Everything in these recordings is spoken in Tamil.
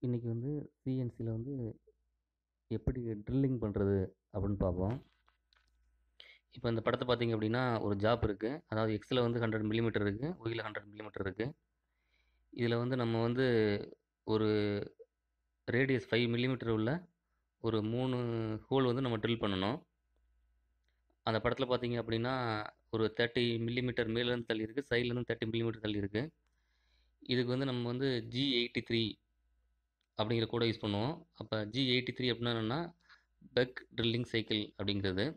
இன்றைக்கி வந்து சிஎன்சியில் வந்து எப்படி ட்ரில்லிங் பண்ணுறது அப்படின்னு பார்ப்போம் இப்போ இந்த படத்தை பார்த்தீங்க அப்படின்னா ஒரு ஜாப் இருக்குது அதாவது எக்ஸில் வந்து ஹண்ட்ரட் மில்லிமீட்டர் இருக்குது ஒயில் ஹண்ட்ரட் மில்லிமீட்டர் இருக்குது இதில் வந்து நம்ம வந்து ஒரு ரேடியஸ் ஃபைவ் மில்லிமீட்டர் உள்ள ஒரு மூணு ஹோல் வந்து நம்ம ட்ரில் பண்ணணும் அந்த படத்தில் பார்த்தீங்க அப்படின்னா ஒரு தேர்ட்டி மில்லிமீட்டர் மேலேருந்து தள்ளி இருக்குது சைட்லேருந்து தேர்ட்டி மில்லிமீட்டர் தள்ளி இருக்குது இதுக்கு வந்து நம்ம வந்து ஜி எயிட்டி த்ரீ அப்படிங்கிற கூட யூஸ் பண்ணுவோம் அப்போ ஜி எயிட்டி த்ரீ அப்படின்னா என்னென்னா பெக் ட்ரில்லிங் சைக்கிள் அப்படிங்கிறது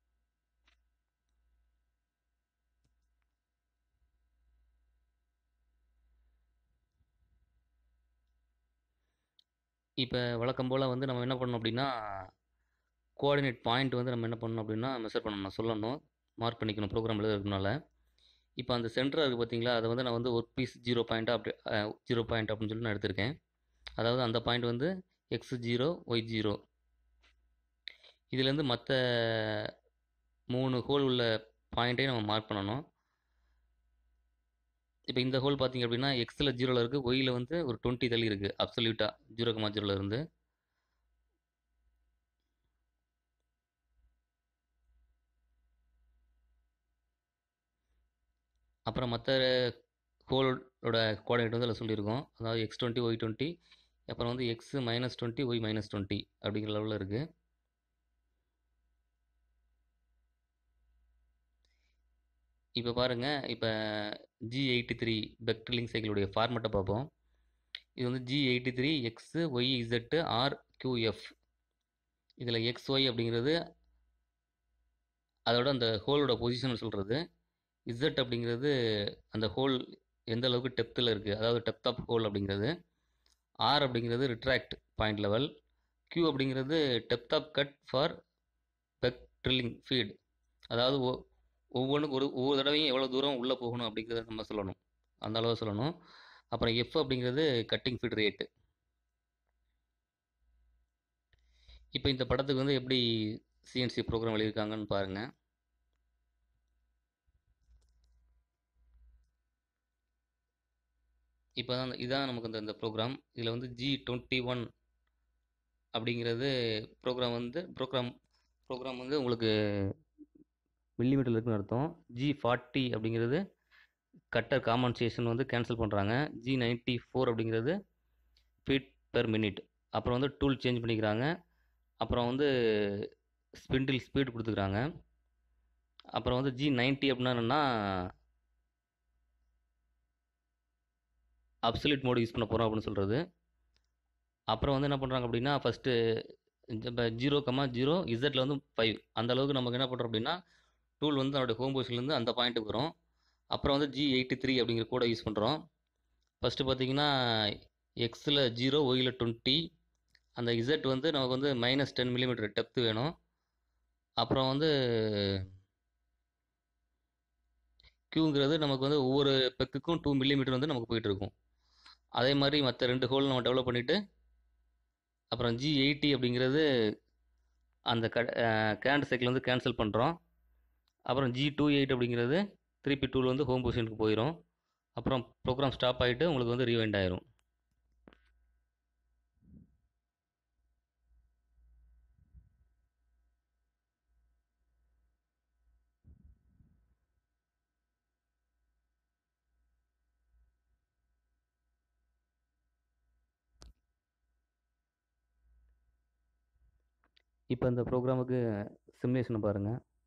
இப்போ வழக்கம் போல் வந்து நம்ம என்ன பண்ணணும் அப்படின்னா கோஆர்டினேட் பாயிண்ட் வந்து நம்ம என்ன பண்ணணும் அப்படின்னா மெஷர் பண்ணணும் சொல்லணும் மார்க் பண்ணிக்கணும் ப்ரோக்ராம் எழுதுறதுனால இப்போ அந்த சென்டராக இருக்குது பார்த்தீங்களா அதை வந்து நான் வந்து ஒர்க் பீஸ் ஜீரோ பாயிண்ட்டாக அப்படி ஜீரோ பாயிண்ட் அப்படின்னு சொல்லி நான் எடுத்திருக்கேன் அதாவது அந்த பாயிண்ட் வந்து எக்ஸ் ஜீரோ ஒய் ஜீரோ இதுலேருந்து மற்ற மூணு ஹோல் உள்ள பாயிண்ட்டையும் நம்ம மார்க் பண்ணணும் இப்போ இந்த ஹோல் பார்த்தீங்க அப்படின்னா எக்ஸில் ஜீரோவில் இருக்குது ஒயில் வந்து ஒரு டுவெண்ட்டி தள்ளி இருக்குது அப்சல்யூட்டாக ஜீரோ கமா ஜீரோவில் இருந்து அப்புறம் மற்ற ஹோலோட கோஆர்டினேட் வந்து அதில் சொல்லியிருக்கோம் அதாவது எக்ஸ் டுவெண்ட்டி ஒய் டுவெண்ட்டி அப்புறம் வந்து X minus twenty Y minus twenty அப்படிங்கிற லெவலில் இருக்குது இப்போ பாருங்கள் இப்போ ஜி எயிட்டி த்ரீ பெக்ட்ரிலிங் சைக்கிளுடைய ஃபார்மெட்டை பார்ப்போம் இது வந்து G eighty three X Y Z R Q F இதில் எக்ஸ் ஒய் அப்படிங்கிறது அதோட அந்த ஹோலோட பொசிஷன் சொல்கிறது இசட் அப்படிங்கிறது அந்த ஹோல் எந்த அளவுக்கு டெப்த்தில் இருக்குது அதாவது டெப்த் ஆஃப் ஹோல் அப்படிங்கிறது ஆர் அப்படிங்கிறது ரிட்ராக்ட் பாயிண்ட் லெவல் கியூ அப்படிங்கிறது depth of cut for peck drilling feed அதாவது ஒ ஒவ்வொன்றுக்கு ஒரு ஒவ்வொரு தடவையும் எவ்வளோ தூரம் உள்ளே போகணும் அப்படிங்கிறத நம்ம சொல்லணும் அந்த அளவு சொல்லணும் அப்புறம் எஃப் அப்படிங்கிறது கட்டிங் ஃபீட் ரேட்டு இப்போ இந்த படத்துக்கு வந்து எப்படி சிஎன்சி ப்ரோக்ராம் எழுதியிருக்காங்கன்னு பாருங்கள் இப்போ தான் இதுதான் நமக்கு இந்த இந்த ப்ரோக்ராம் இதில் வந்து ஜி டுவெண்ட்டி ஒன் அப்படிங்கிறது ப்ரோக்ராம் வந்து ப்ரோக்ராம் ப்ரோக்ராம் வந்து உங்களுக்கு மில்லிமீட்டரில் இருக்குன்னு அர்த்தம் ஜி ஃபார்ட்டி அப்படிங்கிறது கட்டர் காம்பன்சேஷன் வந்து கேன்சல் பண்ணுறாங்க ஜி நைன்ட்டி ஃபோர் அப்படிங்கிறது ஃபீட் பெர் மினிட் அப்புறம் வந்து டூல் சேஞ்ச் பண்ணிக்கிறாங்க அப்புறம் வந்து ஸ்பிண்டில் ஸ்பீட் கொடுத்துக்கிறாங்க அப்புறம் வந்து ஜி நைன்ட்டி அப்படின்னா என்னென்னா அப்சல்யூட் மோடு யூஸ் பண்ண போகிறோம் அப்படின்னு சொல்கிறது அப்புறம் வந்து என்ன பண்ணுறாங்க அப்படின்னா ஃபஸ்ட்டு இப்போ ஜீரோ கமா ஜீரோ இசட்டில் வந்து ஃபைவ் அந்த அளவுக்கு நமக்கு என்ன பண்ணுறோம் அப்படின்னா டூல் வந்து அதோடைய ஹோம் பொசிஷன்லேருந்து அந்த பாயிண்ட்டுக்கு வரும் அப்புறம் வந்து ஜி எயிட்டி த்ரீ அப்படிங்கிற கூட யூஸ் பண்ணுறோம் ஃபஸ்ட்டு பார்த்தீங்கன்னா எக்ஸில் ஜீரோ ஒயில் டுவெண்ட்டி அந்த இசட் வந்து நமக்கு வந்து மைனஸ் டென் மில்லிமீட்டர் டெப்த்து வேணும் அப்புறம் வந்து க்யூங்கிறது நமக்கு வந்து ஒவ்வொரு பெக்குக்கும் டூ மில்லிமீட்டர் வந்து நமக்கு போயிட்டு இருக்கும் அதே மாதிரி மற்ற ரெண்டு ஹோல் நம்ம டெவலப் பண்ணிவிட்டு அப்புறம் ஜி எயிட்டி அப்படிங்கிறது அந்த க கேண்ட் சைக்கிள் வந்து கேன்சல் பண்ணுறோம் அப்புறம் ஜி டூ எயிட் அப்படிங்கிறது திருப்பி டூல் வந்து ஹோம் பொசிஷனுக்கு போயிடும் அப்புறம் ப்ரோக்ராம் ஸ்டாப் ஆகிட்டு உங்களுக்கு வந்து ரீவைண்ட் ஆயிரும் இப்போ இந்த ப்ரோக்ராமுக்கு சிமுலேஷனை பாருங்கள்